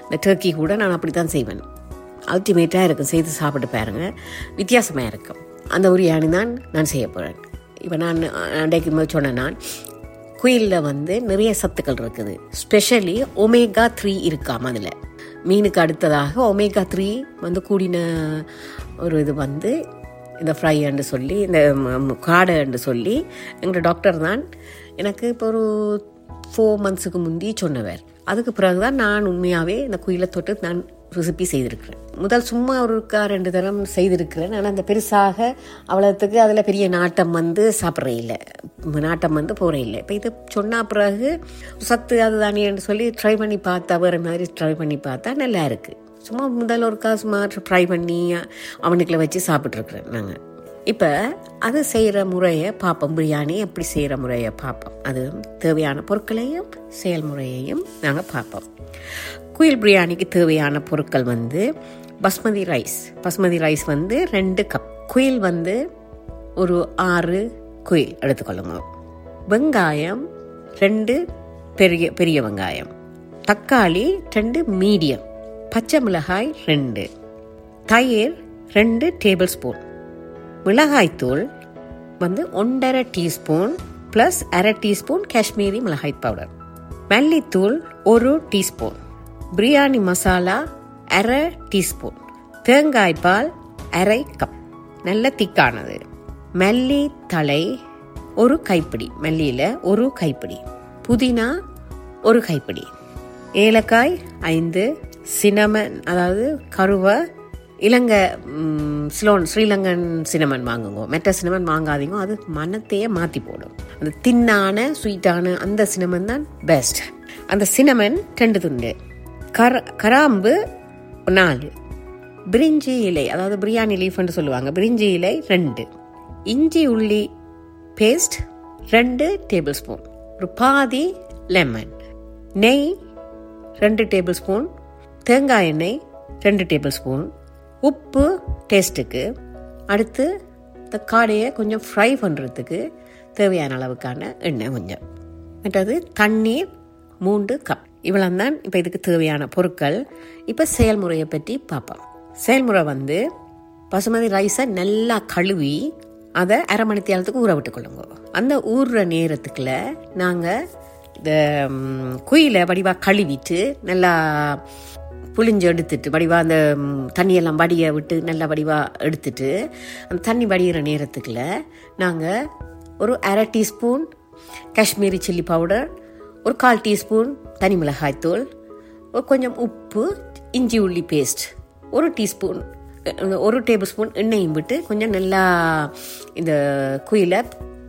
இந்த டர்க்கி கூட நான் அப்படி தான் செய்வேன் அல்டிமேட்டாக இருக்கும் செய்து சாப்பிட்டு பாருங்க வித்தியாசமாக இருக்கும் அந்த பிரியாணி தான் நான் செய்ய போகிறேன் இப்போ நான் அன்றைக்கு முதல் சொன்னேன் நான் குயிலில் வந்து நிறைய சத்துக்கள் இருக்குது ஸ்பெஷலி ஒமேகா த்ரீ இருக்காம் அதில் மீனுக்கு அடுத்ததாக ஒமேகா த்ரீ வந்து கூடின ஒரு இது வந்து இந்த ஃப்ரைன்னு சொல்லி இந்த காடைன்னு சொல்லி எங்களோட டாக்டர் தான் எனக்கு இப்போ ஒரு ஃபோர் மந்த்ஸுக்கு முந்தி சொன்னவர் அதுக்கு பிறகு தான் நான் உண்மையாகவே இந்த குயிலை தொட்டு நான் ரெசிபி செய்திருக்கிறேன் முதல் சும்மா ஒருக்கா ரெண்டு தரம் செய்திருக்கிறேன் ஆனால் அந்த பெருசாக அவ்வளோத்துக்கு அதில் பெரிய நாட்டம் வந்து சாப்பிட்றே இல்லை நாட்டம் வந்து போகிறே இல்லை இப்போ இது சொன்ன பிறகு சத்து அதுதானேன்னு சொல்லி ட்ரை பண்ணி பார்த்தா வேறு மாதிரி ட்ரை பண்ணி பார்த்தா நல்லா இருக்குது சும்மா முதல் ஒருக்கா சும்மா ட்ரை பண்ணி அவனுக்குள்ள வச்சு சாப்பிட்ருக்குறேன் நாங்கள் இப்போ அது செய்கிற முறையை பார்ப்போம் பிரியாணி எப்படி செய்கிற முறையை பார்ப்போம் அது தேவையான பொருட்களையும் செயல்முறையையும் நாங்கள் பார்ப்போம் குயில் பிரியாணிக்கு தேவையான பொருட்கள் வந்து பஸ்மதி ரைஸ் பஸ்மதி ரைஸ் வந்து ரெண்டு கப் குயில் வந்து ஒரு ஆறு குயில் எடுத்துக்கொள்ளுங்க வெங்காயம் ரெண்டு பெரிய பெரிய வெங்காயம் தக்காளி ரெண்டு மீடியம் பச்சை மிளகாய் ரெண்டு தயிர் ரெண்டு டேபிள் ஸ்பூன் மிளகாய்த்தூள் வந்து ஒன்றரை டீஸ்பூன் ப்ளஸ் அரை டீஸ்பூன் காஷ்மீரி மிளகாய் பவுடர் மல்லித்தூள் ஒரு டீஸ்பூன் பிரியாணி மசாலா அரை டீஸ்பூன் தேங்காய் பால் அரை கப் நல்ல திக்கானது மல்லி தலை ஒரு கைப்பிடி மல்லியில் ஒரு கைப்பிடி புதினா ஒரு கைப்பிடி ஏலக்காய் ஐந்து சினமன் அதாவது கருவை இலங்கை ஸ்லோன் ஸ்ரீலங்கன் சினமன் வாங்குங்க மெட்ட சினமன் வாங்காதீங்க அது மனத்தையே மாற்றி போடும் அந்த தின்னான ஸ்வீட்டான அந்த சினமன் தான் பெஸ்ட் அந்த சினமன் ரெண்டு துண்டு கர கராம்பு நாலு பிரிஞ்சி இலை அதாவது பிரியாணி லீஃப்னு சொல்லுவாங்க பிரிஞ்சி இலை ரெண்டு இஞ்சி உள்ளி பேஸ்ட் ரெண்டு டேபிள் ஸ்பூன் ஒரு பாதி லெமன் நெய் ரெண்டு டேபிள் ஸ்பூன் தேங்காய் எண்ணெய் ரெண்டு டேபிள் ஸ்பூன் உப்பு டேஸ்ட்டுக்கு அடுத்து இந்த காடையை கொஞ்சம் ஃப்ரை பண்ணுறதுக்கு தேவையான அளவுக்கான எண்ணெய் கொஞ்சம் மற்றது தண்ணீர் மூன்று கப் இவ்வளோ தான் இப்போ இதுக்கு தேவையான பொருட்கள் இப்போ செயல்முறையை பற்றி பார்ப்போம் செயல்முறை வந்து பசுமதி ரைஸை நல்லா கழுவி அதை அரை மணி தேரத்துக்கு ஊற விட்டுக்கொள்ளுங்க அந்த ஊறுற நேரத்துக்குள்ள நாங்கள் இந்த குயிலை வடிவாக கழுவிட்டு நல்லா புளிஞ்சு எடுத்துட்டு வடிவாக அந்த தண்ணியெல்லாம் வடியை விட்டு நல்லா வடிவாக எடுத்துட்டு அந்த தண்ணி வடிகிற நேரத்துக்குள்ள நாங்கள் ஒரு அரை டீஸ்பூன் காஷ்மீரி சில்லி பவுடர் ஒரு கால் டீஸ்பூன் தனி மிளகாய்த்தூள் ஒரு கொஞ்சம் உப்பு இஞ்சி உள்ளி பேஸ்ட் ஒரு டீஸ்பூன் ஒரு டேபிள் ஸ்பூன் எண்ணெயும் விட்டு கொஞ்சம் நல்லா இந்த குயிலை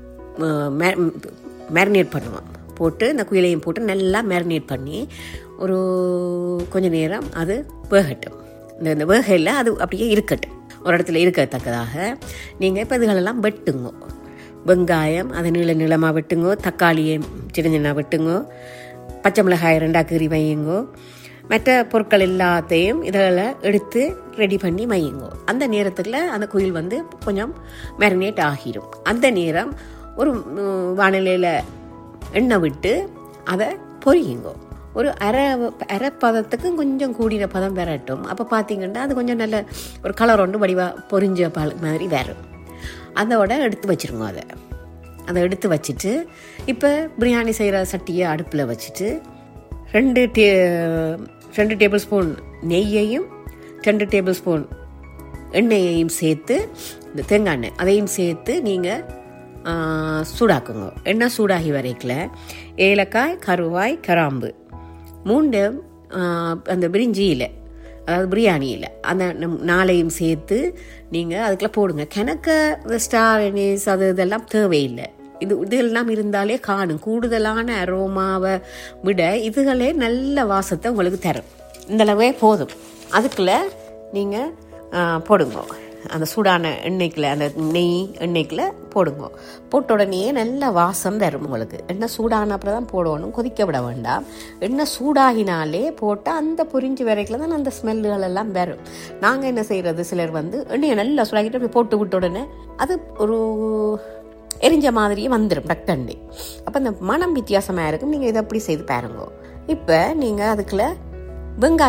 மேரினேட் பண்ணுவோம் போட்டு இந்த குயிலையும் போட்டு நல்லா மேரினேட் பண்ணி ஒரு கொஞ்ச நேரம் அது வேகட்டும் இந்த இந்த வேகையில் அது அப்படியே இருக்கட்டும் ஒரு இடத்துல இருக்கத்தக்கதாக நீங்கள் இப்போ இதுகளெல்லாம் வெட்டுங்க வெங்காயம் அதை நீள நீளமாக வெட்டுங்கோ தக்காளியை சின்ன சின்ன வெட்டுங்கோ பச்சை மிளகாய் ரெண்டா கீறி வையுங்கோ மற்ற பொருட்கள் எல்லாத்தையும் இதில் எடுத்து ரெடி பண்ணி வையுங்கோ அந்த நேரத்தில் அந்த குயில் வந்து கொஞ்சம் மேரினேட் ஆகிடும் அந்த நேரம் ஒரு வானிலையில் எண்ணெய் விட்டு அதை பொரியுங்கோ ஒரு அரை அரை பதத்துக்கு கொஞ்சம் கூடின பதம் வரட்டும் அப்போ பார்த்தீங்கன்னா அது கொஞ்சம் நல்ல ஒரு கலர் ஒன்று வடிவாக பொரிஞ்ச பால் மாதிரி வரும் அதோட எடுத்து வச்சுருங்க அதை அதை எடுத்து வச்சுட்டு இப்போ பிரியாணி செய்கிற சட்டியை அடுப்பில் வச்சுட்டு ரெண்டு டே ரெண்டு டேபிள் ஸ்பூன் நெய்யையும் ரெண்டு டேபிள் ஸ்பூன் எண்ணெயையும் சேர்த்து இந்த தேங்காய் எண்ணெய் அதையும் சேர்த்து நீங்கள் சூடாக்குங்க எண்ணெய் சூடாகி வரைக்கல ஏலக்காய் கருவாய் கராம்பு மூண்டு அந்த பிரிஞ்சியில் அதாவது பிரியாணியில் அந்த நாளையும் சேர்த்து நீங்கள் அதுக்குள்ள போடுங்க கிணக்க ஸ்டார் எனிஸ் அது இதெல்லாம் தேவையில்லை இது இதெல்லாம் இருந்தாலே காணும் கூடுதலான அரோமாவை விட இதுகளே நல்ல வாசத்தை உங்களுக்கு தரும் இந்தளவே போதும் அதுக்குள்ள நீங்கள் போடுங்க அந்த சூடான எண்ணெய்க்குள்ள அந்த நெய் எண்ணெய்க்குள்ள போடுங்க போட்ட உடனே நல்ல வாசம் தரும் உங்களுக்கு எண்ணெய் சூடான அப்புறம் தான் போடணும் கொதிக்க விட வேண்டாம் எண்ணெய் சூடாகினாலே போட்டால் அந்த பொரிஞ்சு வரைக்கும் தான் அந்த ஸ்மெல்லுகள் எல்லாம் வரும் நாங்கள் என்ன செய்கிறது சிலர் வந்து எண்ணெயை நல்லா சூடாகிட்டு அப்படி போட்டு விட்ட உடனே அது ஒரு எரிஞ்ச மாதிரியே வந்துடும் டக்டண்டி அப்போ இந்த மனம் வித்தியாசமாக இருக்கும் நீங்கள் இதை அப்படி செய்து பாருங்க இப்போ நீங்கள் அதுக்குள்ள வெங்காயம்